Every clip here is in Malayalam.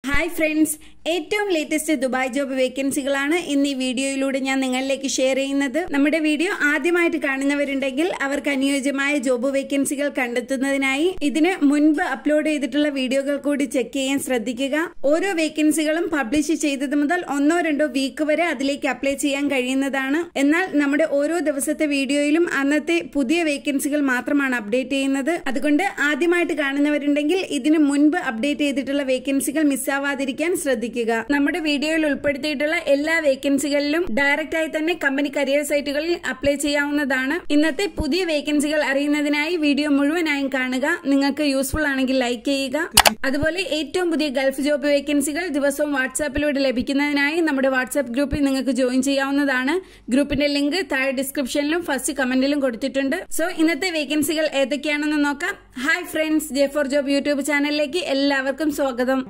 ഹായ് ഫ്രണ്ട്സ് ഏറ്റവും ലേറ്റസ്റ്റ് ദുബായ് ജോബ് വേക്കൻസികളാണ് ഇന്ന് ഈ വീഡിയോയിലൂടെ ഞാൻ നിങ്ങളിലേക്ക് ഷെയർ ചെയ്യുന്നത് നമ്മുടെ വീഡിയോ ആദ്യമായിട്ട് കാണുന്നവരുണ്ടെങ്കിൽ അവർക്ക് അനുയോജ്യമായ ജോബ് വേക്കൻസികൾ കണ്ടെത്തുന്നതിനായി ഇതിന് മുൻപ് അപ്ലോഡ് ചെയ്തിട്ടുള്ള വീഡിയോകൾ കൂടി ചെക്ക് ചെയ്യാൻ ശ്രദ്ധിക്കുക ഓരോ വേക്കൻസികളും പബ്ലിഷ് ചെയ്തത് മുതൽ ഒന്നോ രണ്ടോ വീക്ക് വരെ അതിലേക്ക് അപ്ലൈ ചെയ്യാൻ കഴിയുന്നതാണ് എന്നാൽ നമ്മുടെ ഓരോ ദിവസത്തെ വീഡിയോയിലും അന്നത്തെ പുതിയ വേക്കൻസികൾ മാത്രമാണ് അപ്ഡേറ്റ് ചെയ്യുന്നത് അതുകൊണ്ട് ആദ്യമായിട്ട് കാണുന്നവരുണ്ടെങ്കിൽ ഇതിന് മുൻപ് അപ്ഡേറ്റ് ചെയ്തിട്ടുള്ള വേക്കൻസികൾ മിസ്സാവാതിരിക്കാൻ ശ്രദ്ധിക്കുക നമ്മുടെ വീഡിയോയിൽ ഉൾപ്പെടുത്തിയിട്ടുള്ള എല്ലാ വേക്കൻസികളിലും ഡയറക്റ്റ് ആയി തന്നെ കമ്പനി കരിയർ സൈറ്റുകളിൽ അപ്ലൈ ചെയ്യാവുന്നതാണ് ഇന്നത്തെ പുതിയ വേക്കൻസികൾ അറിയുന്നതിനായി വീഡിയോ മുഴുവനായും കാണുക നിങ്ങൾക്ക് യൂസ്ഫുൾ ആണെങ്കിൽ ലൈക്ക് ചെയ്യുക അതുപോലെ ഏറ്റവും പുതിയ ഗൾഫ് ജോബ് വേക്കൻസികൾ ദിവസവും വാട്സാപ്പിലൂടെ ലഭിക്കുന്നതിനായി നമ്മുടെ വാട്സാപ്പ് ഗ്രൂപ്പിൽ നിങ്ങൾക്ക് ജോയിൻ ചെയ്യാവുന്നതാണ് ഗ്രൂപ്പിന്റെ ലിങ്ക് താഴെ ഡിസ്ക്രിപ്ഷനിലും ഫസ്റ്റ് കമന്റിലും കൊടുത്തിട്ടുണ്ട് സോ ഇന്നത്തെ വേക്കൻസികൾ ഏതൊക്കെയാണെന്ന് നോക്കാം hi friends J four job YouTube ചാനലിലേക്ക് എല്ലാവർക്കും സ്വാഗതം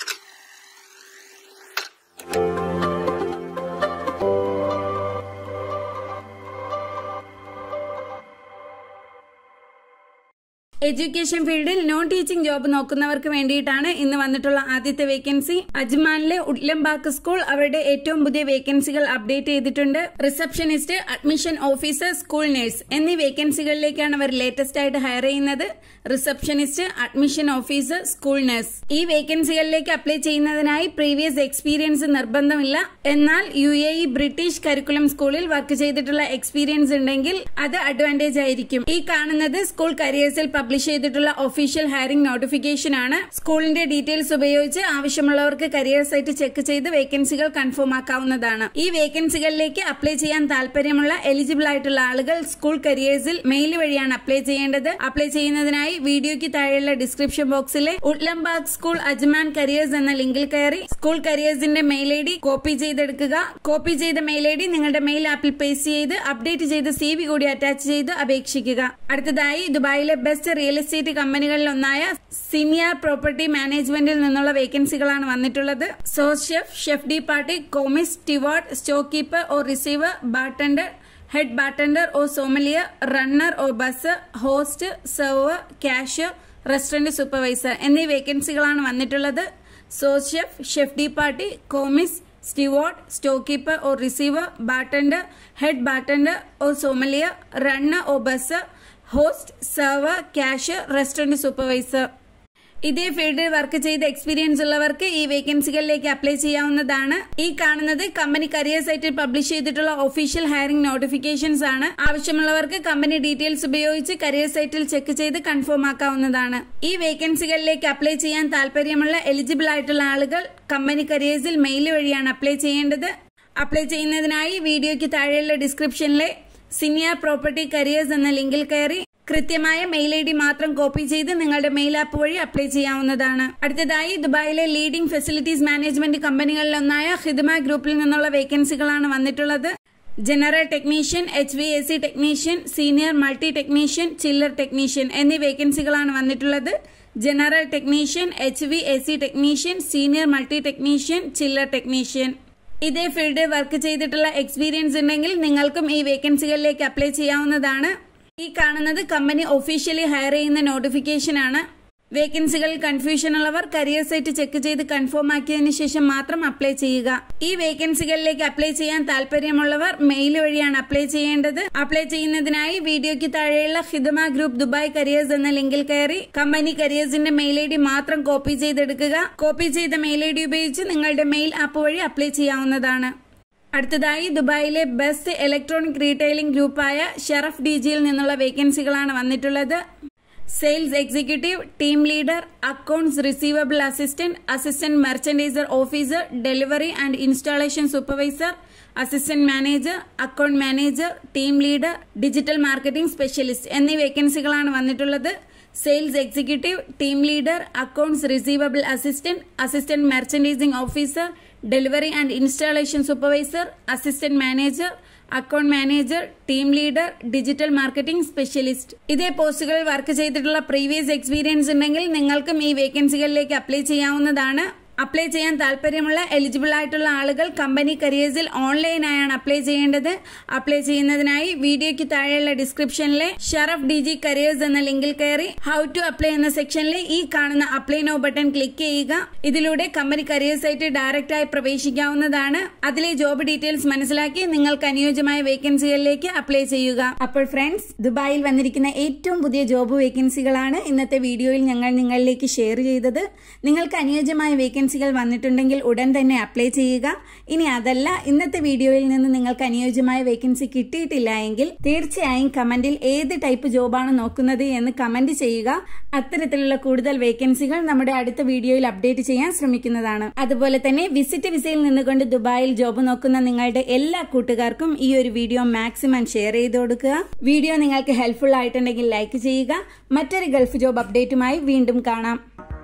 എഡ്യൂക്കേഷൻ ഫീൽഡിൽ നോൺ ടീച്ചിങ് ജോബ് നോക്കുന്നവർക്ക് വേണ്ടിയിട്ടാണ് ഇന്ന് വന്നിട്ടുള്ള ആദ്യത്തെ വേക്കൻസി അജ്മാനിലെ ഉഡ്ലംബാക്ക് സ്കൂൾ അവരുടെ ഏറ്റവും പുതിയ വേക്കൻസികൾ അപ്ഡേറ്റ് ചെയ്തിട്ടുണ്ട് receptionist admission officer school nurse എന്നീ വേക്കൻസികളിലേക്കാണ് അവർ ലേറ്റസ്റ്റ് ആയിട്ട് ഹയർ ചെയ്യുന്നത് receptionist admission officer school nurse ഈ വേക്കൻസികളിലേക്ക് അപ്ലൈ ചെയ്യുന്നതിനായി പ്രീവിയസ് എക്സ്പീരിയൻസ് നിർബന്ധമില്ല എന്നാൽ U A E British curriculum സ്കൂളിൽ വർക്ക് ചെയ്തിട്ടുള്ള എക്സ്പീരിയൻസ് ഉണ്ടെങ്കിൽ അത് അഡ്വാൻറ്റേജ് ആയിരിക്കും ഈ കാണുന്നത് സ്കൂൾ കരിയേഴ്സിൽ പബ്ലിഷ് ചെയ്തിട്ടുള്ള ഒഫീഷ്യൽ ഹയറിംഗ് നോട്ടിഫിക്കേഷൻ ആണ് സ്കൂളിന്റെ ഡീറ്റെയിൽസ് ഉപയോഗിച്ച് ആവശ്യമുള്ളവർക്ക് കരിയർ സൈറ്റ് ചെക്ക് ചെയ്ത് വേക്കൻസികൾ കൺഫേം ആക്കാവുന്നതാണ് ഈ വേക്കൻസികളിലേക്ക് അപ്ലൈ ചെയ്യാൻ താല്പര്യമുള്ള എലിജിബിൾ ആയിട്ടുള്ള ആളുകൾ സ്കൂൾ കരിയേഴ്സിൽ മെയിൽ വഴിയാണ് അപ്ലൈ ചെയ്യേണ്ടത് അപ്ലൈ ചെയ്യുന്നതിനായി വീഡിയോയ്ക്ക് താഴെയുള്ള ഡിസ്ക്രിപ്ഷൻ ബോക്സിലെ ഉഡ്ലംബാഗ് സ്കൂൾ അജ്മാൻ കരിയേഴ്സ് എന്ന ലിങ്കിൽ കയറി സ്കൂൾ കരിയേഴ്സിന്റെ മെയിൽ ഐ ഡി കോപ്പി ചെയ്തെടുക്കുക കോപ്പി ചെയ്ത മെയിൽ ഐ ഡി നിങ്ങളുടെ മെയിൽ ആപ്പിൽ പേസ്റ്റ് ചെയ്ത് അപ്ഡേറ്റ് ചെയ്ത സി വി കൂടി അറ്റാച്ച് ചെയ്ത് അപേക്ഷിക്കുക അടുത്തതായി ദുബായിലെ ബെസ്റ്റ് റിയൽ എസ്റ്റേറ്റ് കമ്പനികളിൽ ഒന്നായ സീനിയർ പ്രോപ്പർട്ടി മാനേജ്മെന്റിൽ നിന്നുള്ള വേക്കൻസികളാണ് വന്നിട്ടുള്ളത് sous chef chef de partie commis steward stock keeper or receiver bartender head bartender or sommelier runner or bus host server cashier restaurant supervisor എന്നീ വേക്കൻസികളാണ് വന്നിട്ടുള്ളത് sous chef chef de partie commis steward stock keeper or receiver bartender head bartender or sommelier runner or bus host server cash restaurant supervisor ഇതേ ഫീൽഡിൽ വർക്ക് ചെയ്ത എക്സ്പീരിയൻസ് ഉള്ളവർക്ക് ഈ വേക്കൻസികളിലേക്ക് അപ്ലൈ ചെയ്യാവുന്നതാണ് ഈ കാണുന്നത് കമ്പനി കരിയർ സൈറ്റിൽ പബ്ലിഷ് ചെയ്തിട്ടുള്ള ഒഫീഷ്യൽ ഹയറിംഗ് നോട്ടിഫിക്കേഷൻസ് ആണ് ആവശ്യമുള്ളവർക്ക് കമ്പനി ഡീറ്റെയിൽസ് ഉപയോഗിച്ച് കരിയർ സൈറ്റിൽ ചെക്ക് ചെയ്ത് കൺഫേം ആക്കാവുന്നതാണ് ഈ വേക്കൻസികളിലേക്ക് അപ്ലൈ ചെയ്യാൻ താല്പര്യമുള്ള എലിജിബിൾ ആയിട്ടുള്ള ആളുകൾ കമ്പനി കരിയേഴ്സിൽ മെയിൽ വഴിയാണ് അപ്ലൈ ചെയ്യേണ്ടത് അപ്ലൈ ചെയ്യുന്നതിനായി വീഡിയോയ്ക്ക് താഴെയുള്ള ഡിസ്ക്രിപ്ഷനിലെ സീനിയർ പ്രോപ്പർട്ടി കരിയേഴ്സ് എന്ന ലിങ്കിൽ കയറി കൃത്യമായ മെയിൽ ഐ ഡി മാത്രം കോപ്പി ചെയ്ത് നിങ്ങളുടെ മെയിൽ ആപ്പ് വഴി അപ്ലൈ ചെയ്യാവുന്നതാണ് അടുത്തതായി ദുബായിലെ ലീഡിംഗ് ഫെസിലിറ്റീസ് മാനേജ്മെന്റ് കമ്പനികളിലൊന്നായ ഹിദ്മ ഗ്രൂപ്പിൽ നിന്നുള്ള വേക്കൻസികളാണ് വന്നിട്ടുള്ളത് general technician H V A C technician senior multi technician chiller technician എന്നീ വേക്കൻസികളാണ് വന്നിട്ടുള്ളത് general technician H V A C technician senior multi technician chiller technician ഇതേ ഫീൽഡിൽ വർക്ക് ചെയ്തിട്ടുള്ള എക്സ്പീരിയൻസ് ഉണ്ടെങ്കിൽ നിങ്ങൾക്കും ഈ വേക്കൻസികളിലേക്ക് അപ്ലൈ ചെയ്യാവുന്നതാണ് ഈ കാണുന്നത് കമ്പനി ഒഫീഷ്യലി ഹയർ ചെയ്യുന്ന നോട്ടിഫിക്കേഷൻ ആണ് വേക്കൻസികളിൽ കൺഫ്യൂഷൻ ഉള്ളവർ കരിയർ സൈറ്റ് ചെക്ക് ചെയ്ത് കൺഫേം ആക്കിയതിനു ശേഷം മാത്രം അപ്ലൈ ചെയ്യുക ഈ വേക്കൻസികളിലേക്ക് അപ്ലൈ ചെയ്യാൻ താല്പര്യമുള്ളവർ മെയിൽ വഴിയാണ് അപ്ലൈ ചെയ്യേണ്ടത് അപ്ലൈ ചെയ്യുന്നതിനായി വീഡിയോയ്ക്ക് താഴെയുള്ള ഹിദമ ഗ്രൂപ്പ് ദുബായ് കരിയേഴ്സ് എന്ന ലിങ്കിൽ കയറി കമ്പനി കരിയേഴ്സിന്റെ മെയിൽ ഐ ഡി മാത്രം കോപ്പി ചെയ്തെടുക്കുക കോപ്പി ചെയ്ത മെയിൽ ഐ ഡി ഉപയോഗിച്ച് നിങ്ങളുടെ മെയിൽ ആപ്പ് വഴി അപ്ലൈ ചെയ്യാവുന്നതാണ് അടുത്തതായി ദുബായിലെ ബെസ്റ്റ് ഇലക്ട്രോണിക് റീറ്റെയിലിംഗ് ഗ്രൂപ്പായ ഷെറഫ് ഡി ജിയിൽ നിന്നുള്ള വേക്കൻസികളാണ് വന്നിട്ടുള്ളത് sales executive team leader accounts receivable assistant assistant merchandiser officer delivery and installation supervisor assistant manager account manager team leader digital marketing specialist എന്നീ വേക്കൻസികളാണ് വന്നിട്ടുള്ളത് sales executive team leader accounts receivable assistant assistant merchandising officer delivery and installation supervisor assistant manager account manager team leader digital marketing specialist ഇതേ പോസ്റ്റുകളിൽ വർക്ക് ചെയ്തിട്ടുള്ള പ്രീവിയസ് എക്സ്പീരിയൻസ് ഉണ്ടെങ്കിൽ നിങ്ങൾക്കും ഈ വേക്കൻസികളിലേക്ക് അപ്ലൈ ചെയ്യാവുന്നതാണ് അപ്ലൈ ചെയ്യാൻ താല്പര്യമുള്ള എലിജിബിൾ ആയിട്ടുള്ള ആളുകൾ കമ്പനി കരിയേഴ്സിൽ ഓൺലൈനായാണ് അപ്ലൈ ചെയ്യേണ്ടത് അപ്ലൈ ചെയ്യുന്നതിനായി വീഡിയോയ്ക്ക് താഴെയുള്ള ഡിസ്ക്രിപ്ഷനിലെ ഷറഫ് ഡി ജി കരിയേഴ്സ് എന്ന ലിങ്കിൽ കയറി ഹൗ ടു അപ്ലൈ എന്ന സെക്ഷനിലെ ഈ കാണുന്ന അപ്ലൈ നോ ബട്ടൺ ക്ലിക്ക് ചെയ്യുക ഇതിലൂടെ കമ്പനി കരിയേഴ്സ് ആയിട്ട് ഡയറക്റ്റ് ആയി പ്രവേശിക്കാവുന്നതാണ് അതിലെ ജോബ് ഡീറ്റെയിൽസ് മനസ്സിലാക്കി നിങ്ങൾക്ക് അനുയോജ്യമായ വേക്കൻസികളിലേക്ക് അപ്ലൈ ചെയ്യുക അപ്പോൾ ഫ്രണ്ട്സ് ദുബായിൽ വന്നിരിക്കുന്ന ഏറ്റവും പുതിയ ജോബ് വേക്കൻസികളാണ് ഇന്നത്തെ വീഡിയോയിൽ ഞങ്ങൾ നിങ്ങളിലേക്ക് ഷെയർ ചെയ്തത് നിങ്ങൾക്ക് അനുയോജ്യമായ വേക്കൻസികൾ വന്നിട്ടുണ്ടെങ്കിൽ ഉടൻ തന്നെ അപ്ലൈ ചെയ്യുക ഇനി അതല്ല ഇന്നത്തെ വീഡിയോയിൽ നിന്ന് നിങ്ങൾക്ക് അനുയോജ്യമായ വേക്കൻസി കിട്ടിയിട്ടില്ല എങ്കിൽ തീർച്ചയായും കമന്റിൽ ഏത് ടൈപ്പ് ജോബാണ് നോക്കുന്നത് എന്ന് കമന്റ് ചെയ്യുക അത്തരത്തിലുള്ള കൂടുതൽ വേക്കൻസികൾ നമ്മുടെ അടുത്ത വീഡിയോയിൽ അപ്ഡേറ്റ് ചെയ്യാൻ ശ്രമിക്കുന്നതാണ് അതുപോലെ തന്നെ വിസിറ്റ് വിസയിൽ നിന്നുകൊണ്ട് ദുബായിൽ ജോബ് നോക്കുന്ന നിങ്ങളുടെ എല്ലാ കൂട്ടുകാർക്കും ഈ ഒരു വീഡിയോ മാക്സിമം ഷെയർ ചെയ്ത് കൊടുക്കുക വീഡിയോ നിങ്ങൾക്ക് ഹെൽപ്ഫുൾ ആയിട്ടുണ്ടെങ്കിൽ ലൈക്ക് ചെയ്യുക മറ്റൊരു ഗൾഫ് ജോബ് അപ്ഡേറ്റുമായി വീണ്ടും കാണാം